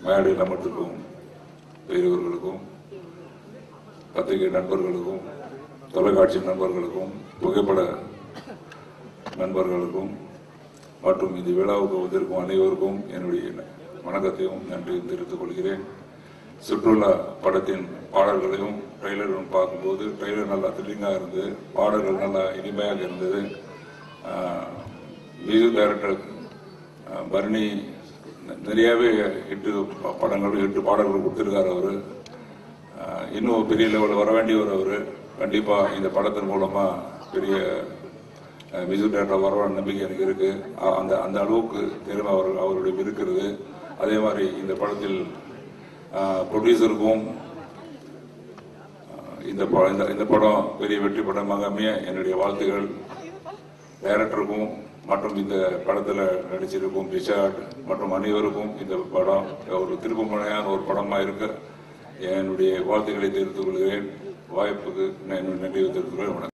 மேடையில் அமர்ந்திருக்கும் பெரியவர்களுக்கும் பத்திரிகை நண்பர்களுக்கும் தொலைக்காட்சி நண்பர்களுக்கும் புகைப்பட நண்பர்களுக்கும் மற்றும் இந்த விழாவுக்கு வந்திருக்கும் அனைவருக்கும் என்னுடைய வணக்கத்தையும் நன்றியும் தெரிவித்துக் கொள்கிறேன் சுற்றுலா படத்தின் பாடல்களையும் ட்ரெய்லரும் பார்க்கும்போது ட்ரெய்லர் நல்லா த்ரில்லிங்காக இருந்தது பாடல்கள் நல்லா இனிமையாக இருந்தது மியூசிக் டைரக்டர் அஹ், பரணி ந- நிறையவே எட்டு ப- படங்கள் எட்டு பாடல்கள் கொடுத்திருக்காரு அவரு அஹ், இன்னும் பெரிய லெவலில் வர வேண்டியவர் அவர் கண்டிப்பாக இந்த படத்தின் மூலமாக பெரிய மியூசிக் டைரக்டர் வர நம்பிக்கை எனக்கு இருக்கு அ- அந்த அந்த அளவுக்கு திறமை அவர் அவருடைய இருக்கிறது அதே மாதிரி இந்த படத்தில் ப்ரொடியூசருக்கும் இந்த ப- இந்த- இந்த படம் பெரிய வெற்றி படமாக அமைய என்னுடைய வாழ்த்துகள் டைரக்டருக்கும் மற்றும் இந்த படத்தில் நடிச்சிருக்கும் ரிஷாட் மற்றும் அனைவருக்கும் இந்த படம் ஒரு திருப்புமுனையான ஒரு படமாக இருக்க என்னுடைய வாழ்த்துக்களை தெரிவித்துக் கொள்கிறேன் வாய்ப்புக்கு நான் என்னுடைய நன்றியை தெரிவித்துக் கொள்கிறேன் வணக்கம்